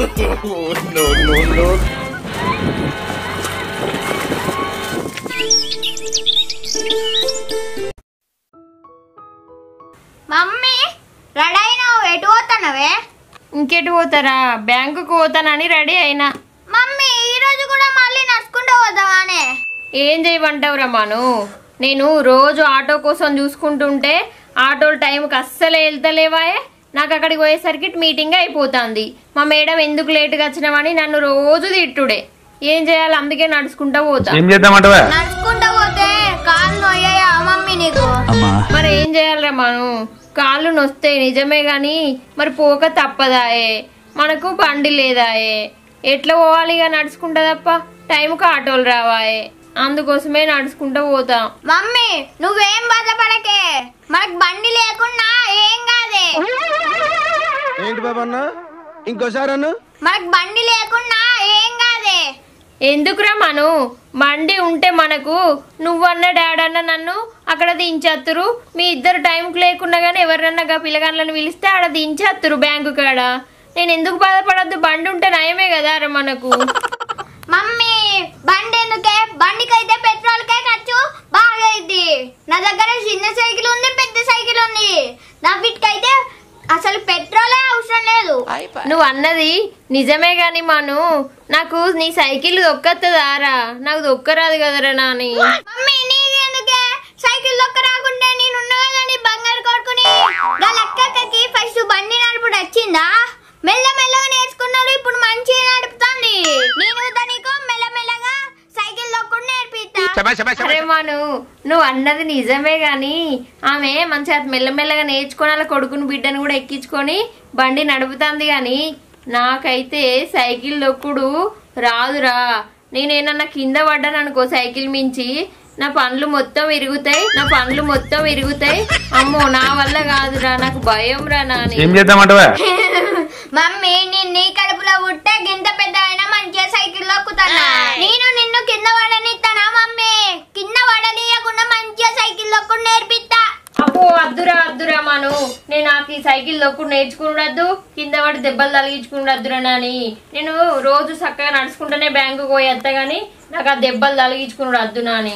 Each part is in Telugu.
no, no, no. Mummy ready అయినావు ఎటు పోతానవే ఇంకెటు పోతారా బ్యాంకుకు పోతానని రెడీ అయినా మమ్మీ ఈ రోజు కూడా మళ్ళీ నడుచుకుంటూ పోతావానే ఏం చేయమంటావు రమాను నేను రోజు ఆటో కోసం చూసుకుంటుంటే ఆటోలు టైంకి అస్సలు వెళ్తలేవాయే నాకు అక్కడికి పోయేసరికి మీటింగ్ అయిపోతుంది మా మేడం ఎందుకు లేటుగా వచ్చినామని నన్ను రోజు తిట్టుడే ఏం చేయాలి అందుకే నడుచుకుంటా పోతా ఏం చేద్దామంటవా నడుచుకుంటూ పోతే కాళ్ళు నొయ్యాయా మమ్మీ నీకు మరి ఏం చేయాలి రమాను కాళ్ళు నొస్తాయి నిజమే గాని మరి పోక తప్పదాయే మనకు బండి లేదాయే ఎట్లా పోవాలి ఇక నడుచుకుంటా తప్ప టైంకి ఆటోలు రావాయే అందుకోసమే నడుచుకుంటూ పోతాం మమ్మీ నువ్వేం బాధపడకే మనకు బండి లేకున్నా ఏం కాదే ఏంటి బాబన్న ఇంకోసారి అన్న మనకు బండి లేకున్నా ఏం కాదే ఎందుకురా మను బండి ఉంటే మనకు నువ్వన్న డాడన్న నన్ను అక్కడ దించేత్తురు మీ ఇద్దరు టైంకి లేకున్నా కానీ ఎవరినన్నా గా పిల్లగాళ్ళని పిలిస్తే ఆడ దించేత్తురు బ్యాంకు కాడ నేను ఎందుకు బాధపడద్దు బండి ఉంటే నయమే కదా రా మనకు మమ్మీ బండి ఎందుకే బండికైతే పెట్రోల్కే ఖర్చు బాగా అయింది నా దగ్గర చిన్న సైకిల్ ఉంది పెద్ద సైకిల్ ఉంది నా వీటికైతే అసలు పెట్రోలే అవసరం లేదు నువ్వు అన్నది నిజమే గాని మను నాకు నీ సైకిల్ దొక్కత్తదారా నాకు దొక్కరాదు కదరా నాని మమ్మీ నీది ఎందుకే సైకిల్ దొక్క రాకుంటే నేను ఉన్నా కదా నీ బంగారు కొడుకుని గా లక్కకి ఫస్ట్ బండి నడుపుడు వచ్చిందా మెల్ల మెల్లగా నేర్చుకున్నాడు ఇప్పుడు మంచిగా నడుపుతుంది నేను దానికో మెల్ల మెల్లగా సైకిల్ దొక్కుడు నేర్పిస్తా అరే మను నువ్వు అన్నది నిజమే గాని ఆమె మంచిగా మెల్లమెల్లగా నేర్చుకొని అలా కొడుకుని బిడ్డను కూడా ఎక్కించుకొని బండి నడుపుతుంది గాని నాకైతే సైకిల్ దొక్కుడు రాదురా నేనేనన్నా కింద పడ్డాను అనుకో సైకిల్ మించి నా పండ్లు మొత్తం ఇరుగుతాయి నా పండ్లు మొత్తం ఇరుగుతాయి అమ్మో నా వల్ల కాదురా నాకు భయం రా నాని ఏం చేద్దామంటవా మమ్మీ నేను నీ కడుపులో పుట్టే గింత పెద్ద అయినా మంచిగా సైకిల్ దొక్కుతానా నేను నిన్ను కింద పడనిస్తానా మమ్మీ కింద పడనీయకుండా మంచిగా సైకిల్ దొక్కుడు నేర్పిస్తా అబ్బో అద్దురా అద్దురా మను నేను నాకు ఈ సైకిల్ దొక్కుడు నేర్చుకున్నద్దు కింద పడి దెబ్బలు తలిగించుకున్నద్దురా నాని నేను రోజు చక్కగా నడుచుకుంటూనే బ్యాంకు పోయేస్తా గాని నాకు ఆ దెబ్బలు తలిగించుకున్నాడు అద్దు నాని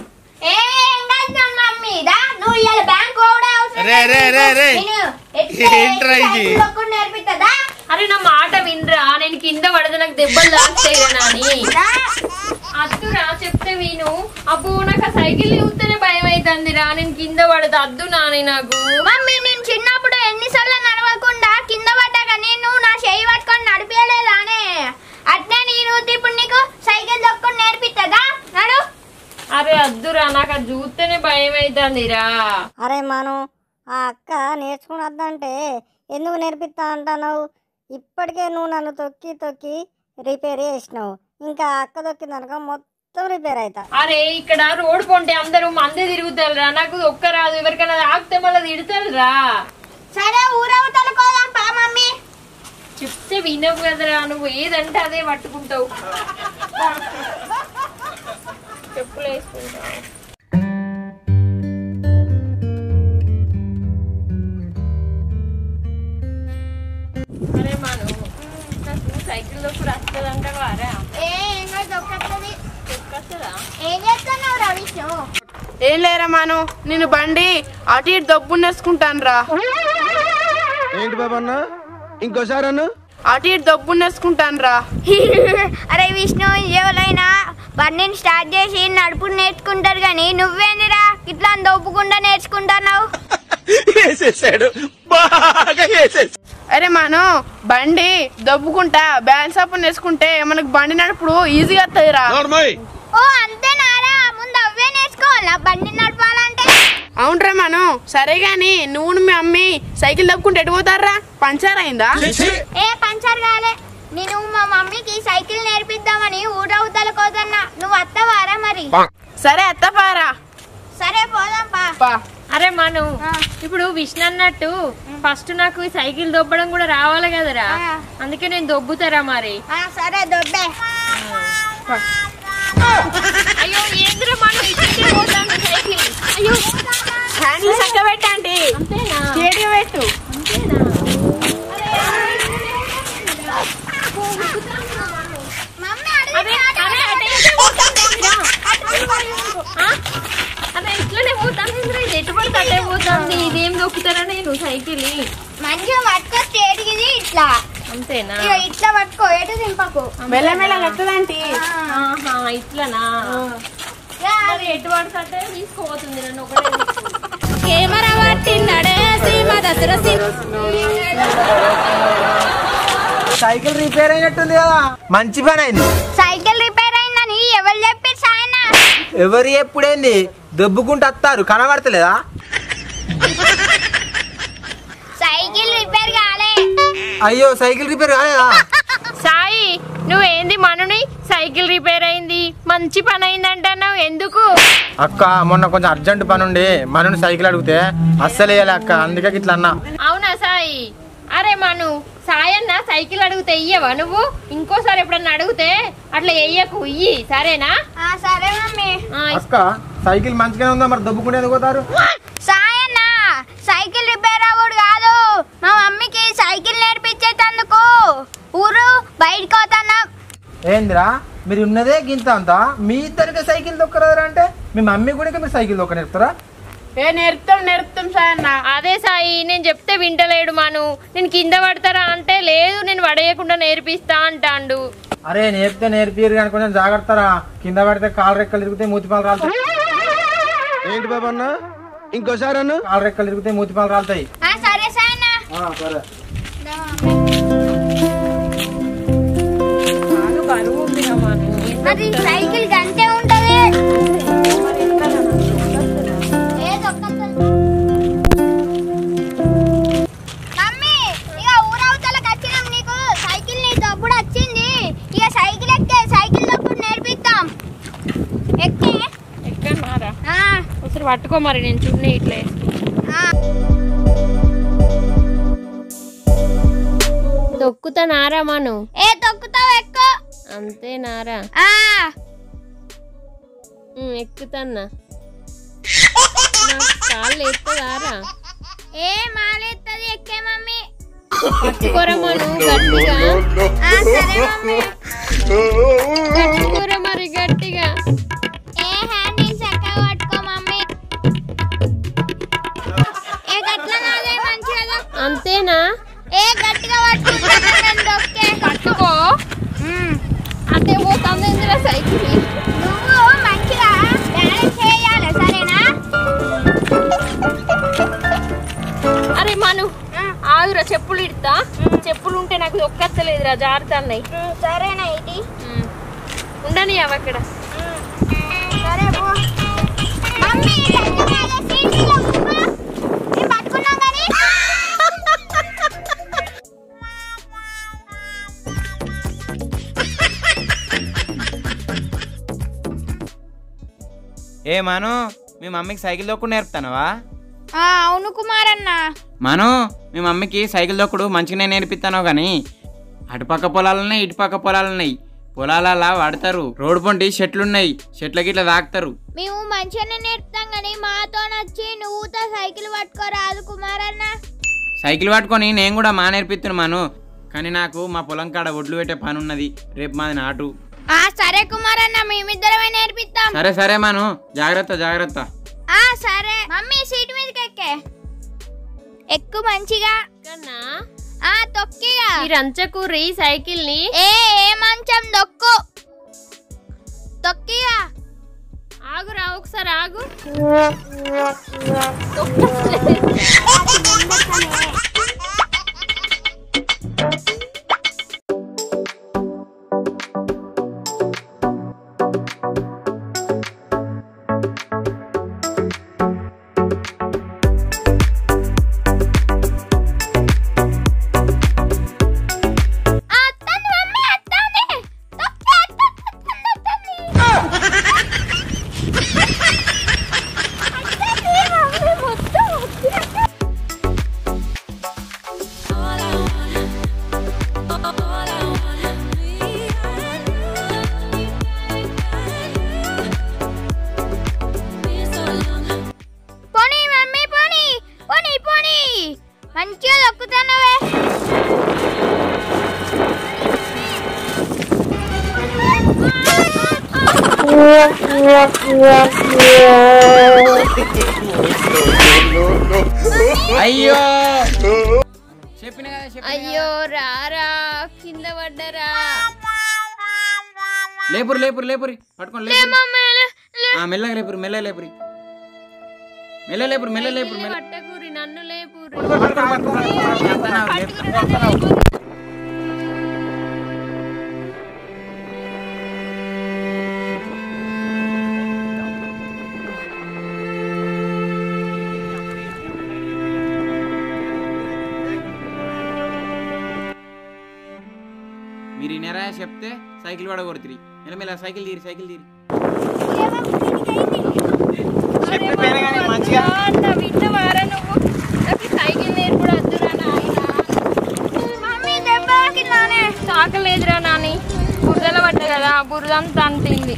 ఏం కాదు మమ్మీ దా నువ్వు ఇవాళ బ్యాంక్ కూడా అవసరం రే, రే, రే, రే. నేను ఎట్లా ఏంట్రా ఇది? సైకిల్ దొక్కుడు నేర్పిస్తా అరే నా మాట వినరా నేను కింద పడితే నాకు దెబ్బలు తాకుతాయి నాని అద్దురా చెప్తే విను అబ్బో నాకు ఆ సైకిల్ చూస్తేనే భయం అవుతుంది రా నేను కింద పడతా అద్దు నాని నాకు మమ్మీ నేను చిన్నప్పుడు ఎన్నిసార్లు నడవకుండా కింద పడ్డాక నేను నా చేయి పట్టుకొని నడిపేయలేదానే అట్నే నేను ఇప్పుడు నీకు సైకిల్ దొక్కుడు నేర్పిస్తుందా నడు అరే అద్దురా నాకు అది చూస్తేనే భయం అవుతుందిరా అరే మను ఆ అక్క నేర్చుకున్నదంటే ఎందుకు నేర్పిస్తా అంటున్నావు ఇప్పటికే నువ్వు నన్ను తొక్కి తొక్కి రిపేర్ చేసినావు ఇంకా ఆ అక్క తొక్కిందనుకో మొత్తం రిపేర్ అవుతా అరే ఇక్కడ రోడ్ కొంటే అందరూ మంది తిరుగుతారురా నాకు ఒక్క రాదు ఎవరికైనా ఆగితే మళ్ళీ తిడతారురా సరే ఊరవతల కోదాం పా మమ్మీ చెప్తే వినవు కదరా నువ్వు ఏదంటే అదే పట్టుకుంటావు చెప్పులు వేసుకుంటావు అరే మాను నాకు సైకిల్ దొప్పుడు వస్తుందంట వారా ఏ ఏంగా దొక్కతుంది వస్తుందా ఏం చేస్తున్నావు రవిష్ ఏం లేరా మాను నేను బండి అటు ఇటు దబ్బు నేర్చుకుంటాను రా ఏంటి బాబన్న ఇంకోసారి అన్న అటు ఇటు దబ్బు నేర్చుకుంటాను రా అరే విష్ణు ఎవరైనా బండిని స్టార్ట్ చేసి నడుపుడు నేర్చుకుంటారు కానీ నువ్వేందిరా ఇట్లా దొప్పుకుండా నేర్చుకుంటున్నావు వేసేసాడు బాగా వేసేసాడు అరే మాను బండి దబ్బుకుంటా బ్యాలెన్స్ అప్ నేర్చుకుంటే మనకు బండి నడుపుడు ఈజీగా వస్తుంది రా ఓ అంతేనారా ముందు అవే నేర్చుకోవాలా బండి నడపాలంటే అవునరా మాను సరే గాని నువ్వు మీ అమ్మి సైకిల్ దబ్బుకుంటే ఎటు పోతారా పంచర్ అయిందా ఏ పంచర్ కాలే నేను మా మమ్మీకి సైకిల్ నేర్పిద్దామని ఊరవుతల కోదన్నా నువ్వు అత్తవారా మరి సరే అత్తపారా సరే పోదాం పా పా అరే మను ఇప్పుడు విష్ణు అన్నట్టు ఫస్ట్ నాకు ఈ సైకిల్ దొబ్బడం కూడా రావాలి కదరా ఆ. అందుకే నేను దొబ్బుతారా మరి ఆ, సరే దొబ్బే అయ్యో ఏంద్రా మను ఇట్లకే పోతాను సైకిల్ అయ్యో హ్యాండిల్ చక్క పెట్టండి అంతేనా స్టేడియం పెట్టు అంతేనా మమ్మీ అదే అదే అదే ఇటే పోతుందేందిరా? ఆ? అదే ఇట్లనే పోతాందేందిరా? ఇది ఎటు పడితే అటే పోతుంది ఇదేం దొక్కుతారా నేను సైకిల్ మంచిగా పట్టుకో స్టేట్కి ఇట్లా అంతేనా ఇక ఇట్లా పట్టుకో ఎటు దింపకు మెల్లమెల్లగా ఎత్తదంటి ఆహా ఇట్లనా మరి ఎటు పడితే అటే తీసుకోపోతుంది నన్ను ఒకటే కెమెరా పట్టిందడే సీమ దసరా సైకిల్ రిపేర్ అయినట్టుంది కదా మంచి పని అయింది సైకిల్ రిపేర్ అయిందని ఎవరు చెప్పి సాయన ఎవరు ఎప్పుడైంది దెబ్బకుంటూ వస్తారు కనబడతలేదా సైకిల్ రిపేర్ కాలే అయ్యో సైకిల్ రిపేర్ కాలేదా సాయి నువ్వేంది మనుని సైకిల్ రిపేర్ అయింది మంచి పని అయిందంటున్నావు ఎందుకు అక్క మొన్న కొంచెం అర్జెంట్ పని ఉండి మనని సైకిల్ అడిగితే అస్సలు వేయాలి అక్క అందుకే ఇట్లా అన్నా అవునా సాయి అరే మను సాయన్న సైకిల్ అడిగితే ఇయ్యవా నువ్వు ఇంకోసారి ఎప్పుడన్నా అడిగితే అట్లా వెయ్యకు ఇయ్యి సరేనా ఆ, సరే మమ్మీ ఆ, అక్క సైకిల్ మంచిగానే ఉందా మరి దెబ్బకుంటే ఎందుకు పోతారు సాయన్న సైకిల్ రిపేర్ అవ్వడు కాదు మా మమ్మీకి సైకిల్ నేర్పించేటందుకు ఊరు బయటకు పోతున్నాం ఏందిరా మీరు ఉన్నదే గింత అంతా మీ ఇద్దరికి సైకిల్ దొక్కరారా అంటే మీ మమ్మీ కూడా మీరు సైకిల్ దొక్క నేర్పుతారా ఏ నేర్పుతాం నేర్పుతాం సాయన్న అదే సాయి నేను చెప్తే వింటలేడు మను నేను కింద పడతారా అంటే లేదు నేను పడేయకుండా నేర్పిస్తా అంటాండు అరే నేర్పితే నేర్పిరు కానీ కొంచెం జాగ్రత్తరా కింద పడితే కాలు రెక్కలు తిరిగితే మూతిపాలు రాలుతాయి ఏంటి బాబా అన్న ఇంకోసారి అన్న కాలు రెక్కలు తిరిగితే మూతిపాలు రాలుతాయి ఆ, సరే సాయన్న సరే మరి సైకిల్ గంటే ఉంటది ఏదో ఒక్కసారి. మమ్మీ ఇక ఊరవతలకు వచ్చినాం నీకు సైకిల్ నీ తప్పుడు వచ్చింది ఇక సైకిల్ ఎక్కే సైకిల్ తప్పుడు నేర్పిస్తాం ఎక్కే ఎక్కన్నారా ఆ, ఒకసారి పట్టుకో మరి నేను చున్నీ ఇట్లే ఆ. దొక్కుతా నారా మను ఏ తొక్కుతావు ఎక్కు అంతే నారా ఆ, ఉమ్, ఎక్కుతాన్నా నాకు కాళ్ళు ఎత్తుందారా ఏ మాలేస్తుంది ఎక్కే మమ్మీ పట్టుకోరా మను గట్టిగా ఆ, సరే మమ్మీ పట్టుకోరా మరి గట్టిగా ఏ హ్యాండిల్ చక్కగా పట్టుకో మమ్మీ ఏ గట్ల నాదే మంచిగా దొక్కు. అంతేనా ఏ గట్టిగా పట్టుకుంటా నేను దొక్కే పట్టుకో అదే పోతుంది ఇందులో సైకిల్ నువ్వు మంచిగా బ్యాలెన్స్ చేయాలి సరేనా అరే మను ఆగురా చెప్పులు ఇడతా చెప్పులు ఉంటే నాకు దొక్కత్తలేదురా జారుతున్నాయి సరేనా ఇది ఉండని అవి అక్కడ సరే పో మమ్మీ సైకిల్ మీద సీట్లో కూర్చో. నేను పట్టుకున్నాం కానీ ఏ మను మీ మమ్మీకి సైకిల్ దొక్కుడు నేర్పుతానవా ఆ, అవును కుమార్ అన్న మను మీ మమ్మీకి సైకిల్ దొక్కుడు మంచిగానే నేర్పిస్తాను కానీ అటుపక్క పొలాలు ఉన్నాయి ఇటుపక్క పొలాలు ఉన్నాయి పొలాలలా వాడతారు రోడ్డు పొంటి చెట్లు ఉన్నాయి చెట్లకి ఇట్లా తాకుతారు మేము మంచిగానే నేర్పుతాం కానీ మాతో నచ్చి నువ్వుతో సైకిల్ పట్టుకోరాదు కుమార్ అన్న సైకిల్ పట్టుకొని నేను కూడా మా నేర్పిస్తున్నాను మను కానీ నాకు మా పొలం కాడ ఒడ్లు పెట్టే పని ఉన్నది రేపు మాది నాటు ఆ సరే కుమార్ అన్న మేమిద్దరమే నేర్పిస్తాం సరే సరే మను జాగ్రత్త జాగ్రత్త ఆ సరే మమ్మీ సీట్ మీదకి ఎక్కే ఎక్కు మంచిగా కన్నా ఆ తొక్కిగా మీరు అంచకూరి సైకిల్ ని ఏ ఏ మంచం దొక్కు తొక్కిగా ఆగురా ఒకసారి ఆగు ఆ, అత్తంది మమ్మీ అత్తంది తొక్కి అత్తంది అత్తంది అత్తంది అత్తంది మమ్మీ మొత్తం అయ్యో చెప్పిన కదా చెప్పిన కదా. అయ్యో రారా కింద పడ్డరా లేపురు లేపురు లేపురి పట్టుకోండి లేపురి. మమ్మీ, లే- లే- ఆ, మెల్లగా లేపురి మెల్ల లేపురి మెల్ల లేపురు మెల్ల లేపురు మెల్ల పట్టకూరి నన్ను లేపురి పట్టుకోండి, పట్టుకోండి. చేస్తున్నావు, లేపు. మీరు వినరా చెప్తే సైకిల్ కూడా కొడుతుంది మెల్ల మెల్ల సైకిల్ తీరి సైకిల్ తీరి చెప్పిపోయినా కానీ మంచిగా విన్నవారా నువ్వు నాకు ఈ సైకిల్ నేర్పుడు వద్దురా నాయనా మమ్మీ దెబ్బకి నానే తాకలేదురా నాని బురదల పడ్డ కదా బురద అంతా అంటింది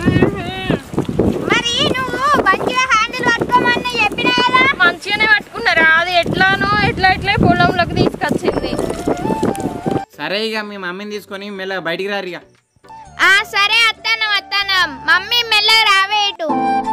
మరి నువ్వు మంచిగా హ్యాండిల్ పట్టుకోమని చెప్పినా కదా మంచిగానే పట్టుకున్నారా అది ఎట్లానో ఎట్లా ఎట్లా పొలంలోకి తీసుకొచ్చింది సరే ఇక మీ మమ్మీని తీసుకొని మెల్ల బయటికి రారు ఇక ఆ సరే అత్తానం అత్తానం మమ్మీ మెల్లగా రావే ఇటు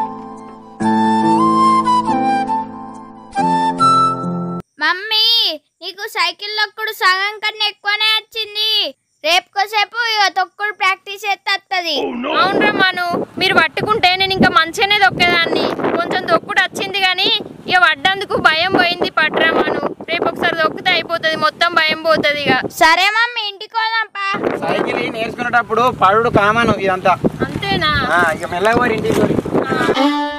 మమ్మీ నీకు సైకిల్ తొక్కుడు సగం కన్నా ఎక్కువనే వచ్చింది రేపుకోసేపు ఇక తొక్కుడు ప్రాక్టీస్ చేస్తే వస్తుంది అవునరా మను మీరు పట్టుకుంటే నేను ఇంకా మంచిగానే దొక్కేదాన్ని కొంచెం దొక్కుడు వచ్చింది కానీ ఇక పడ్డందుకు భయం పోయింది పట్రా మను రేపు ఒకసారి దొక్కితే అయిపోతుంది మొత్తం భయం పోతుంది ఇక సరే మమ్మీ ఇంటికి పోదాంపా సైకిల్ నేర్చుకునేటప్పుడు పడుడు కామను ఇదంతా అంతేనా ఇక మెల్లగా పోరి ఇంటికి పోరి ఆ.